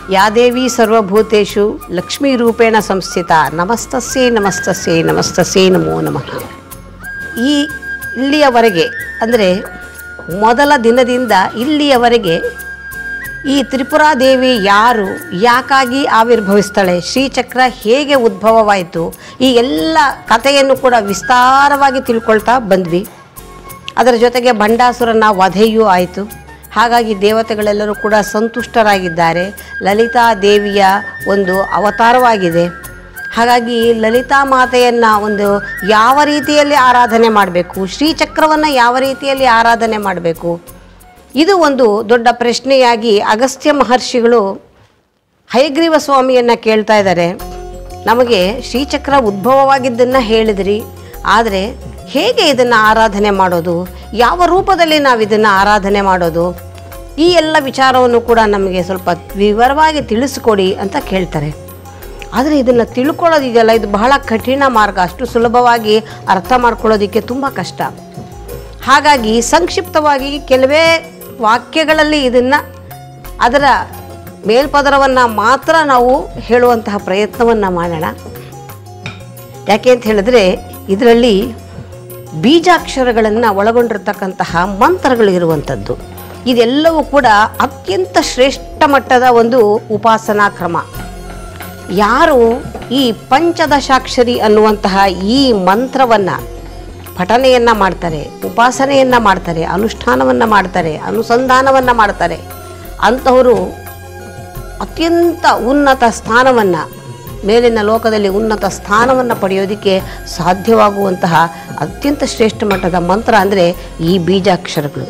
ಯಾ ದೇವಿ ಸರ್ವಭೂತೇಷು ಲಕ್ಷ್ಮೀ ರೂಪೇಣ ಸಂಸ್ಥಿತ ನಮಸ್ತಸ್ಯೈ ನಮಸ್ತಸ್ಯೈ ನಮಸ್ತಸ್ಯೈ ನಮೋ ನಮಃ ಈ ಇಲ್ಲಿಯವರೆಗೆ ಅಂದರೆ ಮೊದಲ ದಿನದಿಂದ ಇಲ್ಲಿಯವರೆಗೆ ಈ ತ್ರಿಪುರಾದೇವಿ ಯಾರು ಯಾಕಾಗಿ ಆವಿರ್ಭವಿಸ್ತಾಳೆ ಶ್ರೀಚಕ್ರ ಹೇಗೆ ಉದ್ಭವವಾಯಿತು ಈ ಎಲ್ಲ ಕಥೆಯನ್ನು ಕೂಡ ವಿಸ್ತಾರವಾಗಿ ತಿಳ್ಕೊಳ್ತಾ ಬಂದ್ವಿ ಅದರ ಜೊತೆಗೆ ಭಂಡಾಸುರನ ವಧೆಯೂ ಆಯಿತು ಹಾಗಾಗಿ ದೇವತೆಗಳೆಲ್ಲರೂ ಕೂಡ ಸಂತುಷ್ಟರಾಗಿದ್ದಾರೆ ಲಲಿತಾ ದೇವಿಯ ಒಂದು ಅವತಾರವಾಗಿದೆ ಹಾಗಾಗಿ ಲಲಿತಾ ಮಾತೆಯನ್ನು ಒಂದು ಯಾವ ರೀತಿಯಲ್ಲಿ ಆರಾಧನೆ ಮಾಡಬೇಕು ಶ್ರೀಚಕ್ರವನ್ನು ಯಾವ ರೀತಿಯಲ್ಲಿ ಆರಾಧನೆ ಮಾಡಬೇಕು ಇದು ಒಂದು ದೊಡ್ಡ ಪ್ರಶ್ನೆಯಾಗಿ ಅಗಸ್ತ್ಯ ಮಹರ್ಷಿಗಳು ಹಯಗ್ರೀವ ಸ್ವಾಮಿಯನ್ನು ಕೇಳ್ತಾ ಇದ್ದಾರೆ ನಮಗೆ ಶ್ರೀಚಕ್ರ ಉದ್ಭವವಾಗಿದ್ದನ್ನು ಹೇಳಿದ್ರಿ ಆದರೆ ಹೇಗೆ ಇದನ್ನು ಆರಾಧನೆ ಮಾಡೋದು ಯಾವ ರೂಪದಲ್ಲಿ ನಾವು ಇದನ್ನು ಆರಾಧನೆ ಮಾಡೋದು ಈ ಎಲ್ಲ ವಿಚಾರವನ್ನು ಕೂಡ ನಮಗೆ ಸ್ವಲ್ಪ ವಿವರವಾಗಿ ತಿಳಿಸ್ಕೊಡಿ ಅಂತ ಕೇಳ್ತಾರೆ ಆದರೆ ಇದನ್ನು ತಿಳ್ಕೊಳ್ಳೋದಿದೆಯಲ್ಲ ಇದು ಬಹಳ ಕಠಿಣ ಮಾರ್ಗ ಅಷ್ಟು ಸುಲಭವಾಗಿ ಅರ್ಥ ಮಾಡ್ಕೊಳ್ಳೋದಕ್ಕೆ ತುಂಬ ಕಷ್ಟ ಹಾಗಾಗಿ ಸಂಕ್ಷಿಪ್ತವಾಗಿ ಕೆಲವೇ ವಾಕ್ಯಗಳಲ್ಲಿ ಇದನ್ನು ಅದರ ಮೇಲ್ಪದರವನ್ನು ಮಾತ್ರ ನಾವು ಹೇಳುವಂತಹ ಪ್ರಯತ್ನವನ್ನು ಮಾಡೋಣ ಯಾಕೆ ಅಂತ ಹೇಳಿದ್ರೆ ಇದರಲ್ಲಿ ಬೀಜಾಕ್ಷರಗಳನ್ನು ಒಳಗೊಂಡಿರ್ತಕ್ಕಂತಹ ಮಂತ್ರಗಳು ಇರುವಂಥದ್ದು ಇದೆಲ್ಲವೂ ಕೂಡ ಅತ್ಯಂತ ಶ್ರೇಷ್ಠ ಮಟ್ಟದ ಒಂದು ಉಪಾಸನಾ ಕ್ರಮ ಯಾರು ಈ ಪಂಚದಶಾಕ್ಷರಿ ಅನ್ನುವಂತಹ ಈ ಮಂತ್ರವನ್ನು ಪಠನೆಯನ್ನು ಮಾಡ್ತಾರೆ ಉಪಾಸನೆಯನ್ನು ಮಾಡ್ತಾರೆ ಅನುಷ್ಠಾನವನ್ನು ಮಾಡ್ತಾರೆ ಅನುಸಂಧಾನವನ್ನು ಮಾಡ್ತಾರೆ ಅಂತಹವರು ಅತ್ಯಂತ ಉನ್ನತ ಸ್ಥಾನವನ್ನು ಮೇಲಿನ ಲೋಕದಲ್ಲಿ ಉನ್ನತ ಸ್ಥಾನವನ್ನು ಪಡೆಯೋದಕ್ಕೆ ಸಾಧ್ಯವಾಗುವಂತಹ ಅತ್ಯಂತ ಶ್ರೇಷ್ಠ ಮಟ್ಟದ ಮಂತ್ರ ಅಂದರೆ ಈ ಬೀಜಾಕ್ಷರಗಳು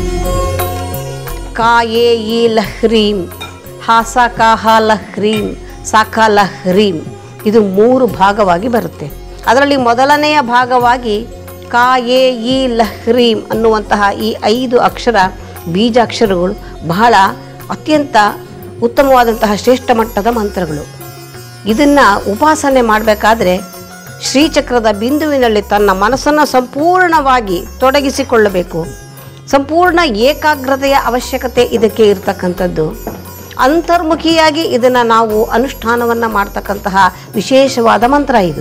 ಕಾ ಎ ಈ ಲಹ್ರೀಂ ಹಾಸ ಕಾಹ ಲಹ್ರೀಂ ಸಾಕ ಲಹ್ರೀಂ ಇದು ಮೂರು ಭಾಗವಾಗಿ ಬರುತ್ತೆ ಅದರಲ್ಲಿ ಮೊದಲನೆಯ ಭಾಗವಾಗಿ ಕಾ ಎ ಈ ಲಹ್ರೀಂ ಅನ್ನುವಂತಹ ಈ ಐದು ಅಕ್ಷರ ಬೀಜಾಕ್ಷರಗಳು ಬಹಳ ಅತ್ಯಂತ ಉತ್ತಮವಾದಂತಹ ಶ್ರೇಷ್ಠ ಮಟ್ಟದ ಮಂತ್ರಗಳು ಇದನ್ನು ಉಪಾಸನೆ ಮಾಡಬೇಕಾದ್ರೆ ಶ್ರೀಚಕ್ರದ ಬಿಂದುವಿನಲ್ಲಿ ತನ್ನ ಮನಸ್ಸನ್ನು ಸಂಪೂರ್ಣವಾಗಿ ತೊಡಗಿಸಿಕೊಳ್ಳಬೇಕು ಸಂಪೂರ್ಣ ಏಕಾಗ್ರತೆಯ ಅವಶ್ಯಕತೆ ಇದಕ್ಕೆ ಇರತಕ್ಕಂಥದ್ದು ಅಂತರ್ಮುಖಿಯಾಗಿ ಇದನ್ನು ನಾವು ಅನುಷ್ಠಾನವನ್ನು ಮಾಡ್ತಕ್ಕಂತಹ ವಿಶೇಷವಾದ ಮಂತ್ರ ಇದು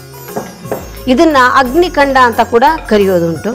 ಇದನ್ನು ಅಗ್ನಿಕಂಡ ಅಂತ ಕೂಡ ಕರೆಯೋದುಂಟು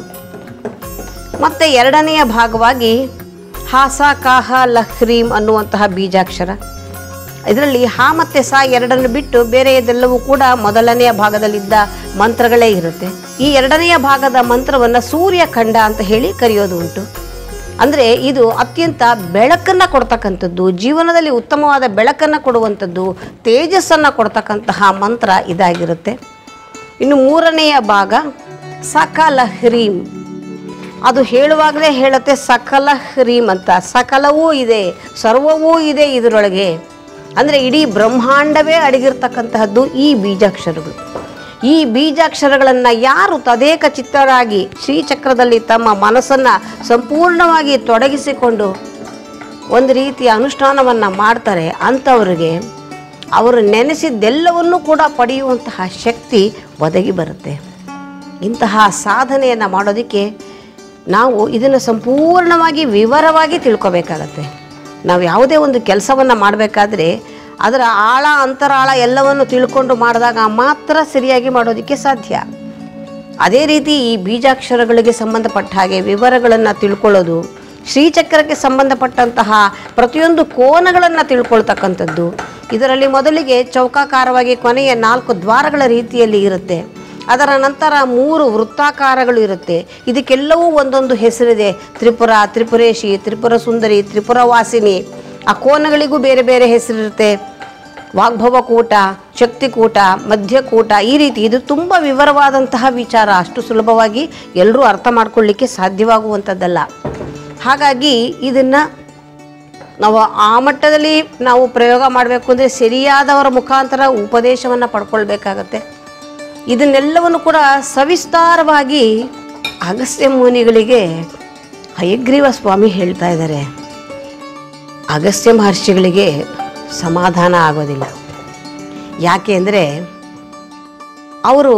ಮತ್ತು ಎರಡನೆಯ ಭಾಗವಾಗಿ ಹಾಸ ಕಾಹ ಲಹ್ರೀಂ ಅನ್ನುವಂತಹ ಬೀಜಾಕ್ಷರ ಇದರಲ್ಲಿ ಹಾ ಮತ್ತು ಸಾ ಎರಡನ್ನು ಬಿಟ್ಟು ಬೇರೆಯದೆಲ್ಲವೂ ಕೂಡ ಮೊದಲನೆಯ ಭಾಗದಲ್ಲಿದ್ದ ಮಂತ್ರಗಳೇ ಇರುತ್ತೆ ಈ ಎರಡನೆಯ ಭಾಗದ ಮಂತ್ರವನ್ನು ಸೂರ್ಯಖಂಡ ಅಂತ ಹೇಳಿ ಕರೆಯೋದು ಉಂಟು ಅಂದರೆ ಇದು ಅತ್ಯಂತ ಬೆಳಕನ್ನು ಕೊಡ್ತಕ್ಕಂಥದ್ದು ಜೀವನದಲ್ಲಿ ಉತ್ತಮವಾದ ಬೆಳಕನ್ನು ಕೊಡುವಂಥದ್ದು ತೇಜಸ್ಸನ್ನು ಕೊಡ್ತಕ್ಕಂತಹ ಮಂತ್ರ ಇದಾಗಿರುತ್ತೆ ಇನ್ನು ಮೂರನೆಯ ಭಾಗ ಸಕಲ ಹ್ರೀಂ ಅದು ಹೇಳುವಾಗಲೇ ಹೇಳುತ್ತೆ ಸಕಲ ಹ್ರೀಂ ಅಂತ ಸಕಲವೂ ಇದೆ ಸರ್ವವೂ ಇದೆ ಇದರೊಳಗೆ ಅಂದರೆ ಇಡೀ ಬ್ರಹ್ಮಾಂಡವೇ ಅಡಗಿರ್ತಕ್ಕಂತಹದ್ದು ಈ ಬೀಜಾಕ್ಷರಗಳು ಈ ಬೀಜಾಕ್ಷರಗಳನ್ನು ಯಾರು ತದೇಕ ಚಿತ್ತರಾಗಿ ಶ್ರೀಚಕ್ರದಲ್ಲಿ ತಮ್ಮ ಮನಸ್ಸನ್ನು ಸಂಪೂರ್ಣವಾಗಿ ತೊಡಗಿಸಿಕೊಂಡು ಒಂದು ರೀತಿಯ ಅನುಷ್ಠಾನವನ್ನು ಮಾಡ್ತಾರೆ ಅಂಥವ್ರಿಗೆ ಅವರು ನೆನೆಸಿದ್ದೆಲ್ಲವನ್ನೂ ಕೂಡ ಪಡೆಯುವಂತಹ ಶಕ್ತಿ ಒದಗಿ ಬರುತ್ತೆ ಇಂತಹ ಸಾಧನೆಯನ್ನು ಮಾಡೋದಕ್ಕೆ ನಾವು ಇದನ್ನು ಸಂಪೂರ್ಣವಾಗಿ ವಿವರವಾಗಿ ತಿಳ್ಕೊಬೇಕಾಗತ್ತೆ ನಾವು ಯಾವುದೇ ಒಂದು ಕೆಲಸವನ್ನು ಮಾಡಬೇಕಾದ್ರೆ ಅದರ ಆಳ ಅಂತರಾಳ ಎಲ್ಲವನ್ನು ತಿಳ್ಕೊಂಡು ಮಾಡಿದಾಗ ಮಾತ್ರ ಸರಿಯಾಗಿ ಮಾಡೋದಕ್ಕೆ ಸಾಧ್ಯ ಅದೇ ರೀತಿ ಈ ಬೀಜಾಕ್ಷರಗಳಿಗೆ ಸಂಬಂಧಪಟ್ಟ ಹಾಗೆ ವಿವರಗಳನ್ನು ತಿಳ್ಕೊಳ್ಳೋದು ಶ್ರೀಚಕ್ರಕ್ಕೆ ಸಂಬಂಧಪಟ್ಟಂತಹ ಪ್ರತಿಯೊಂದು ಕೋನಗಳನ್ನು ತಿಳ್ಕೊಳ್ತಕ್ಕಂಥದ್ದು ಇದರಲ್ಲಿ ಮೊದಲಿಗೆ ಚೌಕಾಕಾರವಾಗಿ ಕೊನೆಯ ನಾಲ್ಕು ದ್ವಾರಗಳ ರೀತಿಯಲ್ಲಿ ಇರುತ್ತೆ ಅದರ ನಂತರ ಮೂರು ವೃತ್ತಾಕಾರಗಳು ಇರುತ್ತೆ ಇದಕ್ಕೆಲ್ಲವೂ ಒಂದೊಂದು ಹೆಸರಿದೆ ತ್ರಿಪುರ ತ್ರಿಪುರೇಶಿ ತ್ರಿಪುರ ಸುಂದರಿ ತ್ರಿಪುರ ವಾಸಿನಿ ಆ ಕೋನಗಳಿಗೂ ಬೇರೆ ಬೇರೆ ಹೆಸರಿರುತ್ತೆ ವಾಗ್ಭವಕೂಟ ಶಕ್ತಿಕೂಟ ಮಧ್ಯಕೂಟ ಈ ರೀತಿ ಇದು ತುಂಬ ವಿವರವಾದಂತಹ ವಿಚಾರ ಅಷ್ಟು ಸುಲಭವಾಗಿ ಎಲ್ಲರೂ ಅರ್ಥ ಮಾಡ್ಕೊಳ್ಳಿಕ್ಕೆ ಸಾಧ್ಯವಾಗುವಂಥದ್ದಲ್ಲ ಹಾಗಾಗಿ ಇದನ್ನು ನಾವು ಆ ಮಟ್ಟದಲ್ಲಿ ನಾವು ಪ್ರಯೋಗ ಮಾಡಬೇಕು ಅಂದರೆ ಸರಿಯಾದವರ ಮುಖಾಂತರ ಉಪದೇಶವನ್ನು ಪಡ್ಕೊಳ್ಬೇಕಾಗತ್ತೆ ಇದನ್ನೆಲ್ಲವನ್ನು ಕೂಡ ಸವಿಸ್ತಾರವಾಗಿ ಅಗಸ್ತ್ಯ ಮುನಿಗಳಿಗೆ ಹಯಗ್ರೀವ ಸ್ವಾಮಿ ಹೇಳ್ತಾ ಇದ್ದಾರೆ ಅಗಸ್ತ್ಯ ಮಹರ್ಷಿಗಳಿಗೆ ಸಮಾಧಾನ ಆಗೋದಿಲ್ಲ ಯಾಕೆ ಅಂದರೆ ಅವರು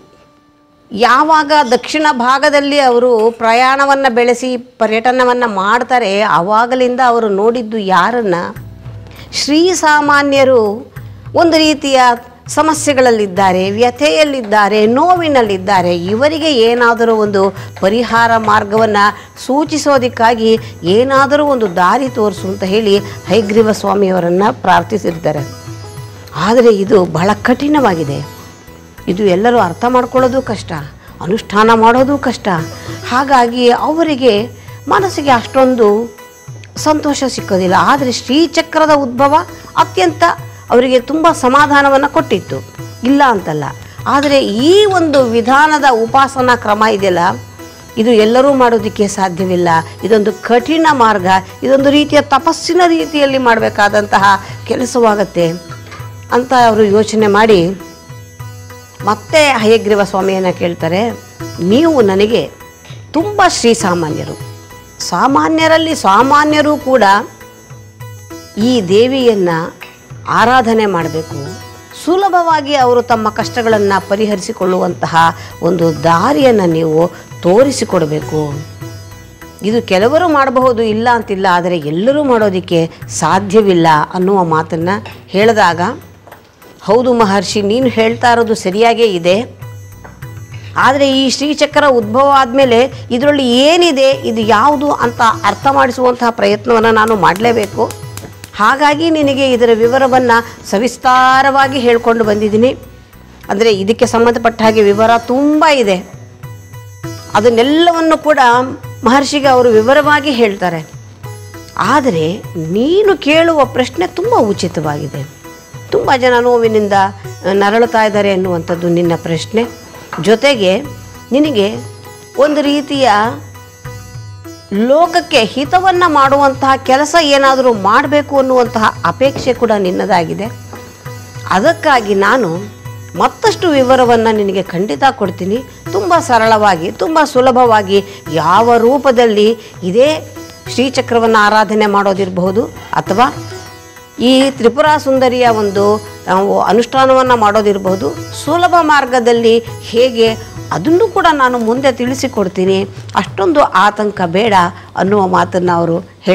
ಯಾವಾಗ ದಕ್ಷಿಣ ಭಾಗದಲ್ಲಿ ಅವರು ಪ್ರಯಾಣವನ್ನು ಬೆಳೆಸಿ ಪರ್ಯಟನವನ್ನು ಮಾಡ್ತಾರೆ ಆವಾಗಲಿಂದ ಅವರು ನೋಡಿದ್ದು ಯಾರನ್ನು ಶ್ರೀಸಾಮಾನ್ಯರು ಒಂದು ರೀತಿಯ ಸಮಸ್ಯೆಗಳಲ್ಲಿದ್ದಾರೆ ವ್ಯಥೆಯಲ್ಲಿದ್ದಾರೆ ನೋವಿನಲ್ಲಿದ್ದಾರೆ ಇವರಿಗೆ ಏನಾದರೂ ಒಂದು ಪರಿಹಾರ ಮಾರ್ಗವನ್ನು ಸೂಚಿಸೋದಕ್ಕಾಗಿ ಏನಾದರೂ ಒಂದು ದಾರಿ ತೋರಿಸು ಅಂತ ಹೇಳಿ ಹೈಗ್ರೀವ ಸ್ವಾಮಿಯವರನ್ನು ಪ್ರಾರ್ಥಿಸಿರ್ತಾರೆ ಆದರೆ ಇದು ಬಹಳ ಕಠಿಣವಾಗಿದೆ ಇದು ಎಲ್ಲರೂ ಅರ್ಥ ಮಾಡ್ಕೊಳ್ಳೋದು ಕಷ್ಟ ಅನುಷ್ಠಾನ ಮಾಡೋದು ಕಷ್ಟ ಹಾಗಾಗಿ ಅವರಿಗೆ ಮನಸ್ಸಿಗೆ ಅಷ್ಟೊಂದು ಸಂತೋಷ ಸಿಕ್ಕೋದಿಲ್ಲ ಆದರೆ ಶ್ರೀಚಕ್ರದ ಉದ್ಭವ ಅತ್ಯಂತ ಅವರಿಗೆ ತುಂಬ ಸಮಾಧಾನವನ್ನು ಕೊಟ್ಟಿತ್ತು ಇಲ್ಲ ಅಂತಲ್ಲ ಆದರೆ ಈ ಒಂದು ವಿಧಾನದ ಉಪಾಸನಾ ಕ್ರಮ ಇದೆಯಲ್ಲ ಇದು ಎಲ್ಲರೂ ಮಾಡೋದಕ್ಕೆ ಸಾಧ್ಯವಿಲ್ಲ ಇದೊಂದು ಕಠಿಣ ಮಾರ್ಗ ಇದೊಂದು ರೀತಿಯ ತಪಸ್ಸಿನ ರೀತಿಯಲ್ಲಿ ಮಾಡಬೇಕಾದಂತಹ ಕೆಲಸವಾಗತ್ತೆ ಅಂತ ಅವರು ಯೋಚನೆ ಮಾಡಿ ಮತ್ತೆ ಹಯಗ್ರೀವ ಸ್ವಾಮಿಯನ್ನು ಕೇಳ್ತಾರೆ ನೀವು ನನಗೆ ತುಂಬ ಶ್ರೀಸಾಮಾನ್ಯರು ಸಾಮಾನ್ಯರಲ್ಲಿ ಸಾಮಾನ್ಯರು ಕೂಡ ಈ ದೇವಿಯನ್ನು ಆರಾಧನೆ ಮಾಡಬೇಕು ಸುಲಭವಾಗಿ ಅವರು ತಮ್ಮ ಕಷ್ಟಗಳನ್ನು ಪರಿಹರಿಸಿಕೊಳ್ಳುವಂತಹ ಒಂದು ದಾರಿಯನ್ನು ನೀವು ತೋರಿಸಿಕೊಡಬೇಕು ಇದು ಕೆಲವರು ಮಾಡಬಹುದು ಇಲ್ಲ ಅಂತಿಲ್ಲ ಆದರೆ ಎಲ್ಲರೂ ಮಾಡೋದಕ್ಕೆ ಸಾಧ್ಯವಿಲ್ಲ ಅನ್ನುವ ಮಾತನ್ನು ಹೇಳಿದಾಗ ಹೌದು ಮಹರ್ಷಿ ನೀನು ಹೇಳ್ತಾ ಇರೋದು ಸರಿಯಾಗೇ ಇದೆ ಆದರೆ ಈ ಶ್ರೀಚಕ್ರ ಉದ್ಭವ ಆದಮೇಲೆ ಇದರಲ್ಲಿ ಏನಿದೆ ಇದು ಯಾವುದು ಅಂತ ಅರ್ಥ ಮಾಡಿಸುವಂತಹ ಪ್ರಯತ್ನವನ್ನು ನಾನು ಮಾಡಲೇಬೇಕು ಹಾಗಾಗಿ ನಿನಗೆ ಇದರ ವಿವರವನ್ನು ಸವಿಸ್ತಾರವಾಗಿ ಹೇಳ್ಕೊಂಡು ಬಂದಿದ್ದೀನಿ ಅಂದರೆ ಇದಕ್ಕೆ ಸಂಬಂಧಪಟ್ಟ ಹಾಗೆ ವಿವರ ತುಂಬ ಇದೆ ಅದನ್ನೆಲ್ಲವನ್ನು ಕೂಡ ಮಹರ್ಷಿಗೆ ಅವರು ವಿವರವಾಗಿ ಹೇಳ್ತಾರೆ ಆದರೆ ನೀನು ಕೇಳುವ ಪ್ರಶ್ನೆ ತುಂಬ ಉಚಿತವಾಗಿದೆ ತುಂಬ ಜನ ನೋವಿನಿಂದ ನರಳುತ್ತಾ ಇದ್ದಾರೆ ಎನ್ನುವಂಥದ್ದು ನಿನ್ನ ಪ್ರಶ್ನೆ ಜೊತೆಗೆ ನಿನಗೆ ಒಂದು ರೀತಿಯ ಲೋಕಕ್ಕೆ ಹಿತವನ್ನು ಮಾಡುವಂತಹ ಕೆಲಸ ಏನಾದರೂ ಮಾಡಬೇಕು ಅನ್ನುವಂತಹ ಅಪೇಕ್ಷೆ ಕೂಡ ನಿನ್ನದಾಗಿದೆ ಅದಕ್ಕಾಗಿ ನಾನು ಮತ್ತಷ್ಟು ವಿವರವನ್ನು ನಿನಗೆ ಖಂಡಿತ ಕೊಡ್ತೀನಿ ತುಂಬ ಸರಳವಾಗಿ ತುಂಬ ಸುಲಭವಾಗಿ ಯಾವ ರೂಪದಲ್ಲಿ ಇದೇ ಶ್ರೀಚಕ್ರವನ್ನು ಆರಾಧನೆ ಮಾಡೋದಿರಬಹುದು ಅಥವಾ ಈ ತ್ರಿಪುರ ಸುಂದರಿಯ ಒಂದು ನಾವು ಅನುಷ್ಠಾನವನ್ನು ಮಾಡೋದಿರಬಹುದು ಸುಲಭ ಮಾರ್ಗದಲ್ಲಿ ಹೇಗೆ ಅದನ್ನು ಕೂಡ ನಾನು ಮುಂದೆ ತಿಳಿಸಿಕೊಡ್ತೀನಿ ಅಷ್ಟೊಂದು ಆತಂಕ ಬೇಡ ಅನ್ನುವ ಮಾತನ್ನು ಅವರು ಹೇಳಿ